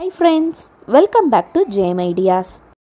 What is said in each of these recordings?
Hi friends, welcome back to JM Ideas.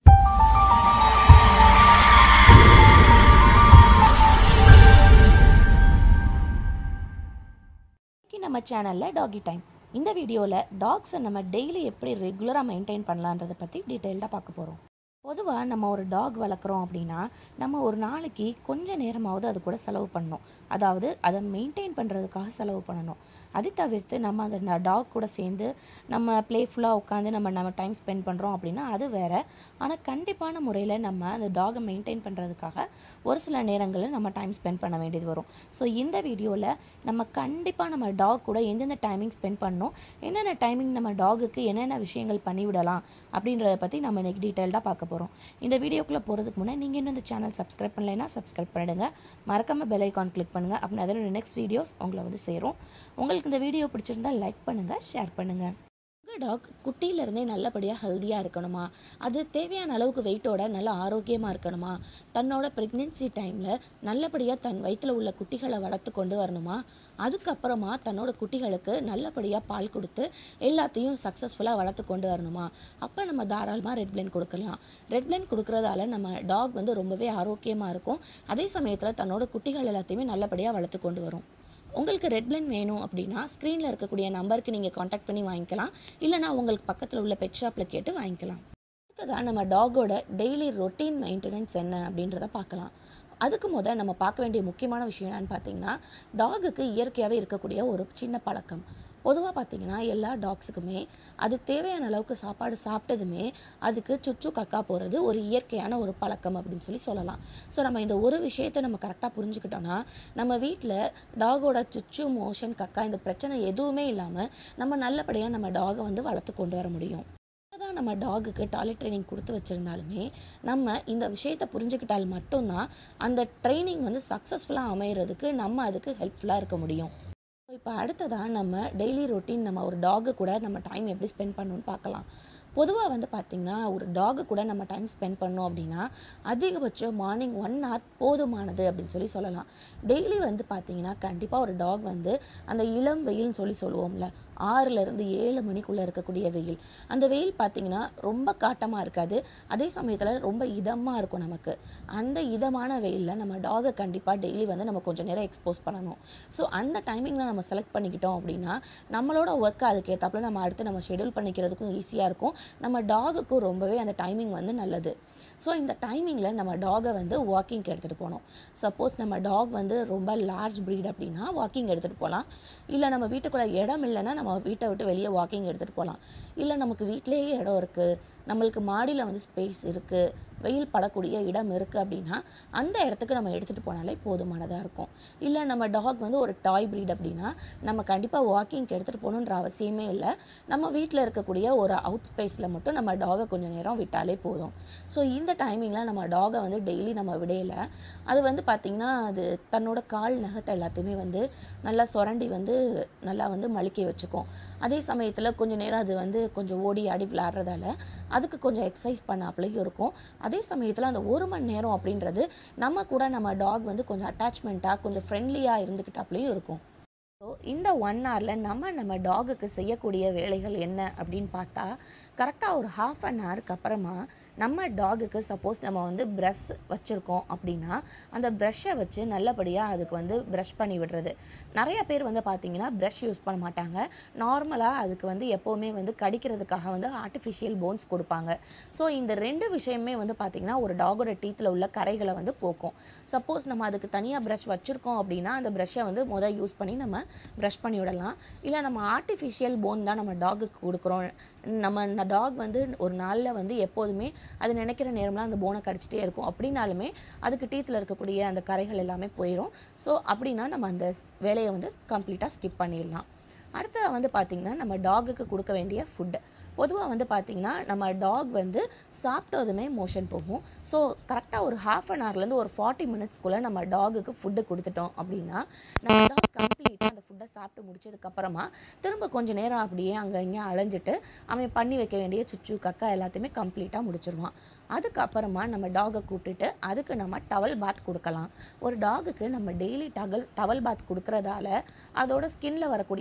இன்னைக்கு நம்ம சேனலில் டாகி டைம் இந்த வீடியோவில் டாக்ஸை நம்ம டெய்லி எப்படி ரெகுலராக மெயின்டைன் பண்ணலான்றதை பற்றி டீட்டெயில்டாக பார்க்க போகிறோம் பொதுவாக நம்ம ஒரு டாக் வளர்க்குறோம் அப்படின்னா நம்ம ஒரு நாளைக்கு கொஞ்ச நேரமாவது அது கூட செலவு பண்ணணும் அதாவது அதை மெயின்டைன் பண்ணுறதுக்காக செலவு பண்ணணும் அதை தவிர்த்து நம்ம அந்த டாக் கூட சேர்ந்து நம்ம ப்ளேஃபுல்லாக உட்காந்து நம்ம நம்ம டைம் ஸ்பெண்ட் பண்ணுறோம் அப்படின்னா அது வேறு ஆனால் கண்டிப்பான முறையில் நம்ம அந்த டாகை மெயின்டைன் பண்ணுறதுக்காக ஒரு சில நேரங்களில் நம்ம டைம் ஸ்பெண்ட் பண்ண வேண்டியது வரும் ஸோ இந்த வீடியோவில் நம்ம கண்டிப்பாக நம்ம டாக் கூட எந்தெந்த டைமிங் ஸ்பெண்ட் பண்ணணும் என்னென்ன டைமிங் நம்ம டாகுக்கு என்னென்ன விஷயங்கள் பண்ணிவிடலாம் அப்படின்றத பற்றி நம்ம இன்றைக்கி டீட்டெயில்டாக பார்க்க போகிறோம் இந்த வீடியோக்குள்ளே போகிறதுக்கு முன்னே நீங்கள் இன்னும் இந்த சேனல் சப்ஸ்கிரைப் பண்ணலைன்னா சப்ஸ்கிரைப் பண்ணிடுங்க மறக்காமல் பெல் ஐக்கான் கிளிக் பண்ணுங்கள் அப்படின்னா அதோட நெக்ஸ்ட் வீடியோஸ் உங்களை வந்து சேரும் உங்களுக்கு இந்த வீடியோ பிடிச்சிருந்தா லைக் பண்ணுங்கள் ஷேர் பண்ணுங்கள் உங்கள் டாக் குட்டியிலேருந்தே நல்லபடியாக ஹெல்த்தியாக இருக்கணுமா அது தேவையான அளவுக்கு வெயிட்டோட நல்ல ஆரோக்கியமாக இருக்கணுமா தன்னோட ப்ரெக்னென்சி டைமில் நல்லபடியாக தன் வயிற்றில் உள்ள குட்டிகளை வளர்த்து கொண்டு வரணுமா அதுக்கப்புறமா தன்னோட குட்டிகளுக்கு நல்லபடியாக பால் கொடுத்து எல்லாத்தையும் சக்ஸஸ்ஃபுல்லாக வளர்த்து கொண்டு வரணுமா அப்போ நம்ம தாராளமாக ரெட் பிளெண்ட் கொடுக்கலாம் ரெட் பிளெண்ட் கொடுக்கறதால நம்ம டாக் வந்து ரொம்பவே ஆரோக்கியமாக இருக்கும் அதே சமயத்தில் தன்னோட குட்டிகள் எல்லாத்தையுமே நல்லபடியாக வளர்த்து கொண்டு வரும் உங்களுக்கு ரெட் பிளெண்ட் வேணும் அப்படின்னா ஸ்க்ரீனில் இருக்கக்கூடிய நம்பருக்கு நீங்கள் காண்டாக்ட் பண்ணி வாங்கிக்கலாம் இல்லைனா உங்களுக்கு பக்கத்தில் உள்ள பெட் ஷாப்பில் கேட்டு வாங்கிக்கலாம் அடுத்ததாக நம்ம டாகோட டெய்லி ரொட்டீன் மெயின்டெனன்ஸ் என்ன அப்படின்றத பார்க்கலாம் அதுக்கு முத நம்ம பார்க்க வேண்டிய முக்கியமான விஷயம் என்னன்னு பார்த்தீங்கன்னா டாகுக்கு இயற்கையாகவே இருக்கக்கூடிய ஒரு சின்ன பழக்கம் பொதுவாக பார்த்தீங்கன்னா எல்லா டாக்ஸுக்குமே அது தேவையான அளவுக்கு சாப்பாடு சாப்பிட்டதுமே அதுக்கு சுச்சு கக்கா போகிறது ஒரு இயற்கையான ஒரு பழக்கம் அப்படின்னு சொல்லி சொல்லலாம் ஸோ நம்ம இந்த ஒரு விஷயத்தை நம்ம கரெக்டாக புரிஞ்சுக்கிட்டோன்னா நம்ம வீட்டில் டாகோட சுச்சு மோஷன் கக்கா இந்த பிரச்சனை எதுவுமே இல்லாமல் நம்ம நல்லபடியாக நம்ம டாகை வந்து வளர்த்து கொண்டு வர முடியும் தான் நம்ம டாகுக்கு டாய்லெட் ட்ரைனிங் கொடுத்து வச்சுருந்தாலுமே நம்ம இந்த விஷயத்தை புரிஞ்சுக்கிட்டால் மட்டும்தான் அந்த ட்ரைனிங் வந்து சக்ஸஸ்ஃபுல்லாக அமையிறதுக்கு நம்ம அதுக்கு ஹெல்ப்ஃபுல்லாக இருக்க முடியும் இப்போ அடுத்ததாக நம்ம டெய்லி ரொட்டீன் நம்ம ஒரு டாகு கூட நம்ம டைம் எப்படி ஸ்பெண்ட் பண்ணணும்னு பார்க்கலாம் பொதுவாக வந்து பார்த்திங்கன்னா ஒரு டாகு கூட நம்ம டைம் ஸ்பெண்ட் பண்ணோம் அப்படின்னா அதிகபட்சம் மார்னிங் ஒன் ஹவர் போதுமானது அப்படின்னு சொல்லி சொல்லலாம் டெய்லி வந்து பார்த்திங்கன்னா கண்டிப்பாக ஒரு டாக் வந்து அந்த இளம் வெயில்னு சொல்லி சொல்லுவோம்ல ஆறுலேருந்து ஏழு மணிக்குள்ளே இருக்கக்கூடிய வெயில் அந்த வெயில் பார்த்திங்கன்னா ரொம்ப காட்டமாக இருக்காது அதே சமயத்தில் ரொம்ப இதமாக இருக்கும் நமக்கு அந்த இதமான வெயிலில் நம்ம டாகை கண்டிப்பாக டெய்லி வந்து நம்ம கொஞ்சம் நேரம் எக்ஸ்போஸ் பண்ணணும் ஸோ அந்த டைமிங்கில் நம்ம செலக்ட் பண்ணிக்கிட்டோம் அப்படின்னா நம்மளோட ஒர்க்கை அதுக்கேற்றாப்புல நம்ம அடுத்து நம்ம ஷெடியூல் பண்ணிக்கிறதுக்கும் ஈஸியாக இருக்கும் நம்ம டாகுக்கும் ரொம்பவே அந்த டைமிங் வந்து நல்லது ஸோ இந்த டைமிங்கில் நம்ம டாகை வந்து வாக்கிங்க்கு எடுத்துகிட்டு போகணும் சப்போஸ் நம்ம டாக் வந்து ரொம்ப லார்ஜ் ப்ரீட் அப்படின்னா வாக்கிங் எடுத்துகிட்டு போகலாம் இல்லை நம்ம வீட்டுக்குள்ளே இடம் இல்லைன்னா நம்ம வீட்டை விட்டு வெளியே வாக்கிங் எடுத்துகிட்டு போகலாம் இல்லை நமக்கு வீட்டிலேயே இடம் இருக்குது நம்மளுக்கு மாடியில் வந்து ஸ்பேஸ் இருக்குது வெயில் படக்கூடிய இடம் இருக்குது அப்படின்னா அந்த இடத்துக்கு நம்ம எடுத்துகிட்டு போனாலே போதுமானதாக இருக்கும் இல்லை நம்ம டாக் வந்து ஒரு டாய் ப்ரீட் அப்படின்னா நம்ம கண்டிப்பாக வாக்கிங்க்கு எடுத்துகிட்டு போகணுன்ற அவசியமே இல்லை நம்ம வீட்டில் இருக்கக்கூடிய ஒரு அவுட் ஸ்பேஸில் மட்டும் நம்ம டாகை கொஞ்சம் நேரம் விட்டாலே போதும் ஸோ இந்த டைமிங்கில் நம்ம டாகை வந்து டெய்லி நம்ம விடையில அது வந்து பார்த்திங்கன்னா அது தன்னோட கால் நகத்தை எல்லாத்தையுமே வந்து நல்லா சுரண்டி வந்து நல்லா வந்து மலிக்க வச்சுக்கும் அதே சமயத்தில் கொஞ்சம் நேரம் அது வந்து கொஞ்சம் ஓடி ஆடி விளாட்றதால அதுக்கு கொஞ்சம் எக்ஸசைஸ் பண்ணாப்புலையும் இருக்கும் அதே சமயத்தில் அந்த ஒரு மணி நேரம் அப்படின்றது நம்ம கூட நம்ம டாக் வந்து கொஞ்சம் அட்டாச்மெண்ட்டாக கொஞ்சம் ஃப்ரெண்ட்லியாக இருந்துக்கிட்டாப்புலையும் இருக்கும் ஸோ இந்த ஒன் ஹவரில் நம்ம நம்ம டாகுக்கு செய்யக்கூடிய வேலைகள் என்ன அப்படின்னு பார்த்தா கரெக்டாக ஒரு ஹாஃப் அன் ஹவருக்கு அப்புறமா நம்ம டாகுக்கு சப்போஸ் நம்ம வந்து ப்ரஷ் வச்சுருக்கோம் அப்படின்னா அந்த ப்ரஷ்ஷை வச்சு நல்லபடியாக அதுக்கு வந்து ப்ரஷ் பண்ணி விடுறது நிறைய பேர் வந்து பார்த்திங்கன்னா ப்ரஷ் யூஸ் பண்ண மாட்டாங்க நார்மலாக அதுக்கு வந்து எப்போவுமே வந்து கடிக்கிறதுக்காக வந்து ஆர்டிஃபிஷியல் போன்ஸ் கொடுப்பாங்க ஸோ இந்த ரெண்டு விஷயமே வந்து பார்த்திங்கன்னா ஒரு டாகோட டீத்தில் உள்ள கரைகளை வந்து போக்கும் சப்போஸ் நம்ம அதுக்கு தனியாக ப்ரஷ் வச்சுருக்கோம் அப்படின்னா அந்த ப்ரஷ்ஷை வந்து முதல் யூஸ் பண்ணி நம்ம ப்ரஷ் பண்ணி விடலாம் இல்லை நம்ம ஆர்டிஃபிஷியல் போன் தான் நம்ம டாகுக்கு கொடுக்குறோம் நம்ம டாக் வந்து ஒரு நாளில் வந்து எப்போதுமே அது நினைக்கிற நேரம்லாம் அந்த போனை கடிச்சிட்டே இருக்கும் அப்படின்னாலுமே அதுக்கு டீத்தில் இருக்கக்கூடிய அந்த கரைகள் எல்லாமே போயிடும் ஸோ அப்படின்னா நம்ம அந்த வேலையை வந்து கம்ப்ளீட்டாக ஸ்கிப் பண்ணிடலாம் அடுத்தது வந்து பார்த்திங்கன்னா நம்ம டாகுக்கு கொடுக்க வேண்டிய ஃபுட்டு பொதுவாக வந்து பார்த்திங்கன்னா நம்ம டாக் வந்து சாப்பிட்டதுமே மோஷன் போகும் ஸோ கரெக்டாக ஒரு ஹாஃப் அன் ஹவர்லேருந்து ஒரு ஃபார்ட்டி மினிட்ஸ்க்குள்ளே நம்ம டாகுக்கு ஃபுட்டு கொடுத்துட்டோம் அப்படின்னா நம்ம டாக் கம்ப்ளீட்டாக அந்த ஃபுட்டை சாப்பிட்டு முடிச்சதுக்கப்புறமா திரும்ப கொஞ்சம் நேரம் அப்படியே அங்கே இங்கே அலைஞ்சிட்டு அவன் பண்ணி வைக்க வேண்டிய சுச்சு கக்கா எல்லாத்தையுமே கம்ப்ளீட்டாக முடிச்சிருவான் அதுக்கப்புறமா நம்ம டாகை கூப்பிட்டுட்டு அதுக்கு நம்ம டவல் பாத் கொடுக்கலாம் ஒரு டாகுக்கு நம்ம டெய்லி டகல் டவல் பாத் கொடுக்கறதால அதோட ஸ்கின்ல வரக்கூடிய ப்ராப்ளம்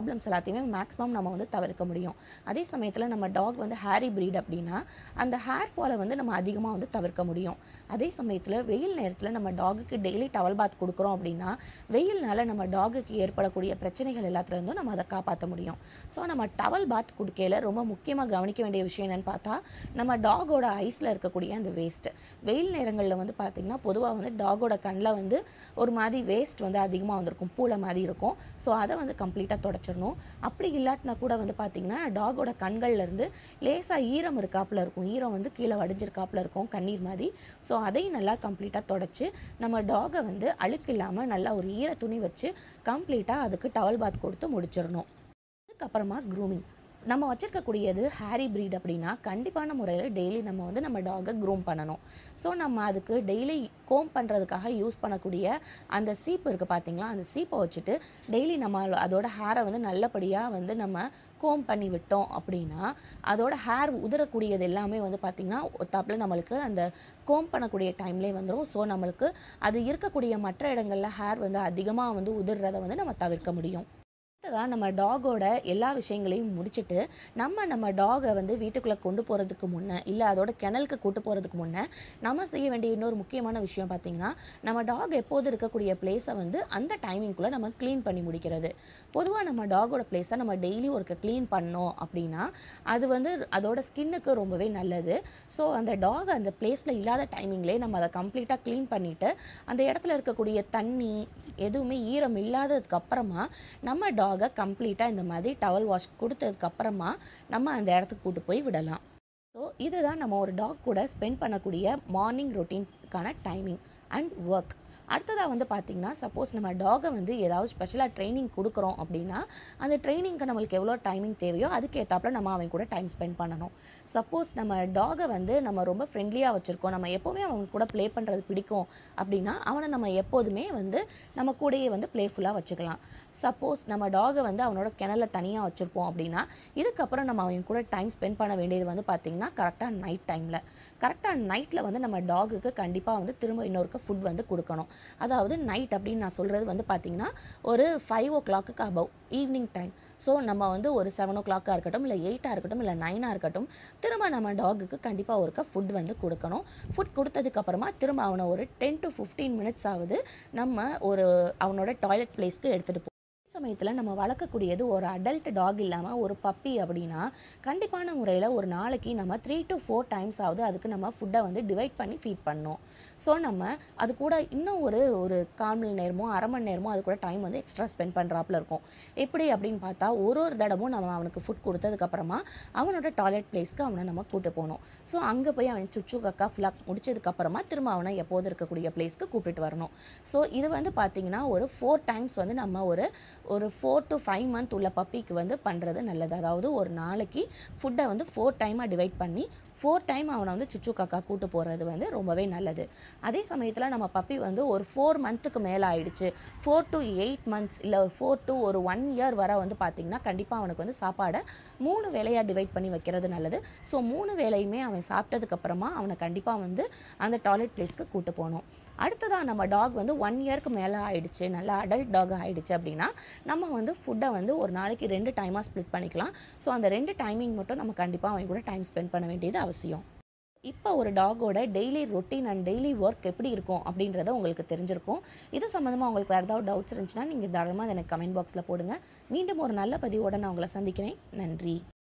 ப்ராப்ளம்ஸ் எல்லாத்தையுமே மேக்ஸிமம் நம்ம வந்து தவிர்க்க முடியும் அதே சமயத்தில் நம்ம டாக் வந்து ஹேரி ப்ரீட் அப்படின்னா அந்த ஹேர் ஃபாலை வந்து நம்ம அதிகமாக வந்து தவிர்க்க முடியும் அதே சமயத்தில் வெயில் நேரத்தில் நம்ம டாகுக்கு டெய்லி டவல் பாத் கொடுக்குறோம் அப்படின்னா வெயில்னால நம்ம டாகுக்கு ஏற்படக்கூடிய பிரச்சனைகள் எல்லாத்துலேருந்தும் நம்ம அதை காப்பாற்ற முடியும் ஸோ நம்ம டவல் பாத் கொடுக்கையில ரொம்ப முக்கியமாக கவனிக்க வேண்டிய விஷயம் என்னென்னு பார்த்தா நம்ம டாகோட ஐஸில் இருக்கக்கூடிய அந்த வேஸ்ட்டு வெயில் நேரங்களில் வந்து பார்த்திங்கன்னா பொதுவாக வந்து டாகோட கண்ணில் வந்து ஒரு மாதிரி வேஸ்ட் வந்து அதிகமாக வந்திருக்கும் பூளை மாதிரி இருக்கும் ஸோ அதை வந்து கம்ப்ளீட்டாக தொடச்சிடணும் அப்படி இல்லாட்டினா கூட வந்து பார்த்திங்கன்னா டாகோட கண்கள்லேருந்து லேசாக ஈரம் இருக்காப்புல இருக்கும் ஈரம் வந்து கீழே வடிஞ்சிருக்காப்புல இருக்கும் கண்ணீர் மாதிரி ஸோ அதையும் நல்லா கம்ப்ளீட்டாக தொடச்சி நம்ம டாகை வந்து அழுக்கு இல்லாமல் நல்லா ஒரு ஈர துணி வச்சு கம்ப்ளீட்டாக அதுக்கு டவல் பாத் கொடுத்து முடிச்சிடணும் அதுக்கப்புறமா க்ரூமிங் நம்ம வச்சிருக்கக்கூடியது ஹேரி ப்ரீட் அப்படின்னா கண்டிப்பான முறையில் டெய்லி நம்ம வந்து நம்ம டாகை க்ரூம் பண்ணணும் ஸோ நம்ம அதுக்கு டெய்லி கோம் பண்ணுறதுக்காக யூஸ் பண்ணக்கூடிய அந்த சீப்பு இருக்குது பார்த்தீங்களா அந்த சீப்பை வச்சுட்டு டெய்லி நம்ம அதோட ஹேரை வந்து நல்லபடியாக வந்து நம்ம கோம் பண்ணி விட்டோம் அப்படின்னா அதோட ஹேர் உதிரக்கூடியது எல்லாமே வந்து பார்த்திங்கன்னா ஒத்தாப்பில் நம்மளுக்கு அந்த கோம் பண்ணக்கூடிய டைம்லேயே வந்துடும் ஸோ நம்மளுக்கு அது இருக்கக்கூடிய மற்ற இடங்களில் ஹேர் வந்து அதிகமாக வந்து உதிர்றதை வந்து நம்ம தவிர்க்க முடியும் அடுத்ததாக நம்ம டாகோட எல்லா விஷயங்களையும் முடிச்சுட்டு நம்ம நம்ம டாகை வந்து வீட்டுக்குள்ளே கொண்டு போகிறதுக்கு முன்னே இல்லை அதோட கிணலுக்கு கூட்டு போகிறதுக்கு முன்னே நம்ம செய்ய வேண்டிய இன்னொரு முக்கியமான விஷயம் பார்த்திங்கன்னா நம்ம டாக் எப்போது இருக்கக்கூடிய பிளேஸை வந்து அந்த டைமிங்குள்ளே நம்ம க்ளீன் பண்ணி முடிக்கிறது பொதுவாக நம்ம டாகோட பிளேஸை நம்ம டெய்லி ஒருக்க க்ளீன் பண்ணோம் அப்படின்னா அது வந்து அதோட ஸ்கின்னுக்கு ரொம்பவே நல்லது ஸோ அந்த டாக் அந்த பிளேஸில் இல்லாத டைமிங்லேயே நம்ம அதை கம்ப்ளீட்டாக க்ளீன் பண்ணிவிட்டு அந்த இடத்துல இருக்கக்கூடிய தண்ணி எதுவுமே ஈரம் இல்லாததுக்கு அப்புறமா நம்ம டாகை கம்ப்ளீட்டாக இந்த மாதிரி டவல் வாஷ் கொடுத்ததுக்கு அப்புறமா நம்ம அந்த இடத்துக்கு கூட்டு போய் விடலாம் ஸோ இதுதான் நம்ம ஒரு டாக் கூட ஸ்பெண்ட் பண்ணக்கூடிய மார்னிங் ரொட்டீனுக்கான டைமிங் அண்ட் ஒர்க் அடுத்ததாக வந்து பார்த்திங்கன்னா சப்போஸ் நம்ம டாகை வந்து ஏதாவது ஸ்பெஷலாக ட்ரைனிங் கொடுக்குறோம் அப்படின்னா அந்த ட்ரைனிங்க்கு நம்மளுக்கு எவ்வளோ டைமிங் தேவையோ அதுக்கு ஏற்றாப்புல நம்ம அவன் கூட டைம் ஸ்பெண்ட் பண்ணணும் சப்போஸ் நம்ம டாகை வந்து நம்ம ரொம்ப ஃப்ரெண்ட்லியாக வச்சுருக்கோம் நம்ம எப்போவுமே அவங்க கூட ப்ளே பண்ணுறது பிடிக்கும் அப்படின்னா அவனை நம்ம எப்போதுமே வந்து நம்ம கூடயே வந்து ப்ளேஃபுல்லாக வச்சுக்கலாம் சப்போஸ் நம்ம டாகை வந்து அவனோட கிணல தனியாக வச்சுருப்போம் அப்படின்னா இதுக்கப்புறம் நம்ம அவன் கூட டைம் ஸ்பெண்ட் பண்ண வேண்டியது வந்து பார்த்திங்கன்னா கரெக்டாக நைட் டைமில் கரெக்டாக நைட்டில் வந்து நம்ம டாகுக்கு கண்டிப்பாக வந்து திரும்ப இன்னொருக்க ஃபுட் வந்து கொடுக்கணும் அதாவது நைட் அப்படின்னு நான் சொல்கிறது வந்து பார்த்திங்கன்னா ஒரு five o'clock above evening time so நம்ம வந்து ஒரு செவன் ஓ கிளாக்காக இருக்கட்டும் இல்லை எயிட்டாக இருக்கட்டும் இல்லை நைனாக இருக்கட்டும் திரும்ப நம்ம டாகுக்கு கண்டிப்பாக ஒருக்க ஃபுட் வந்து கொடுக்கணும் ஃபுட் கொடுத்ததுக்கப்புறமா திரும்ப அவனை ஒரு டென் டு ஃபிஃப்டீன் மினிட்ஸ் ஆகுது நம்ம ஒரு அவனோட டாய்லெட் பிளேஸ்க்கு எடுத்துகிட்டு போ சமயத்தில் நம்ம வளர்க்கக்கூடியது ஒரு அடல்ட் டாக் இல்லாமல் ஒரு பப்பி அப்படின்னா கண்டிப்பான முறையில் ஒரு நாளைக்கு நம்ம த்ரீ டு ஃபோர் டைம்ஸ் ஆகுது அதுக்கு நம்ம ஃபுட்டை வந்து டிவைட் பண்ணி ஃபீட் பண்ணணும் ஸோ நம்ம அது கூட இன்னும் ஒரு ஒரு கால் மணி நேரமோ அரை மணி நேரமோ அது கூட டைம் வந்து எக்ஸ்ட்ரா ஸ்பெண்ட் பண்ணுறாப்புல இருக்கும் எப்படி அப்படின்னு பார்த்தா ஒரு ஒரு தடவும் நம்ம அவனுக்கு ஃபுட் கொடுத்ததுக்கப்புறமா அவனோட டாய்லெட் பிளேஸ்க்கு அவனை நம்ம கூட்டு போகணும் ஸோ அங்கே போய் அவன் சுச்சு கக்கா ஃப்ளக் முடிச்சதுக்கப்புறமா திரும்ப அவனை எப்போது இருக்கக்கூடிய பிளேஸ்க்கு கூப்பிட்டு வரணும் ஸோ இது வந்து பார்த்தீங்கன்னா ஒரு ஃபோர் டைம்ஸ் வந்து நம்ம ஒரு ஒரு ஃபோர் டு ஃபைவ் மந்த் உள்ள பப்பிக்கு வந்து பண்ணுறது நல்லது அதாவது ஒரு நாளைக்கு ஃபுட்டை வந்து ஃபோர் டைமாக டிவைட் பண்ணி ஃபோர் டைம் அவனை வந்து சுச்சு காக்கா கூட்டு போகிறது வந்து ரொம்பவே நல்லது அதே சமயத்தில் நம்ம பப்பி வந்து ஒரு ஃபோர் மந்த்துக்கு மேலே ஆயிடுச்சு ஃபோர் டு எயிட் மந்த்ஸ் இல்லை ஃபோர் டு ஒரு ஒன் இயர் வரை வந்து பார்த்திங்கன்னா கண்டிப்பாக அவனுக்கு வந்து சாப்பாடை மூணு வேலையாக டிவைட் பண்ணி வைக்கிறது நல்லது ஸோ மூணு வேலையுமே அவன் சாப்பிட்டதுக்கப்புறமா அவனை கண்டிப்பாக வந்து அந்த டாய்லெட் பிளேஸ்க்கு கூட்டு போகணும் அடுத்ததாக நம்ம டாக் வந்து ஒன் இயர்க்கு மேலே ஆயிடுச்சு நல்லா அடல்ட் டாக் ஆயிடுச்சு அப்படின்னா நம்ம வந்து ஃபுட்டை வந்து ஒரு நாளைக்கு ரெண்டு டைமாக ஸ்ப்ளிட் பண்ணிக்கலாம் ஸோ அந்த ரெண்டு டைமிங் மட்டும் நம்ம கண்டிப்பாக அவங்க கூட டைம் ஸ்பெண்ட் பண்ண வேண்டியது அவசியம் இப்போ ஒரு டாகோட daily routine and daily work எப்படி இருக்கும் அப்படின்றத உங்களுக்கு தெரிஞ்சிருக்கும் இது சம்மந்தமாக உங்களுக்கு வேறு ஏதாவது டவுட்ஸ் இருந்துச்சுன்னா நீங்கள் தாராளமாக எனக்கு கமெண்ட் பாக்ஸில் போடுங்க மீண்டும் ஒரு நல்ல பதிவோட நான் உங்களை சந்திக்கிறேன் நன்றி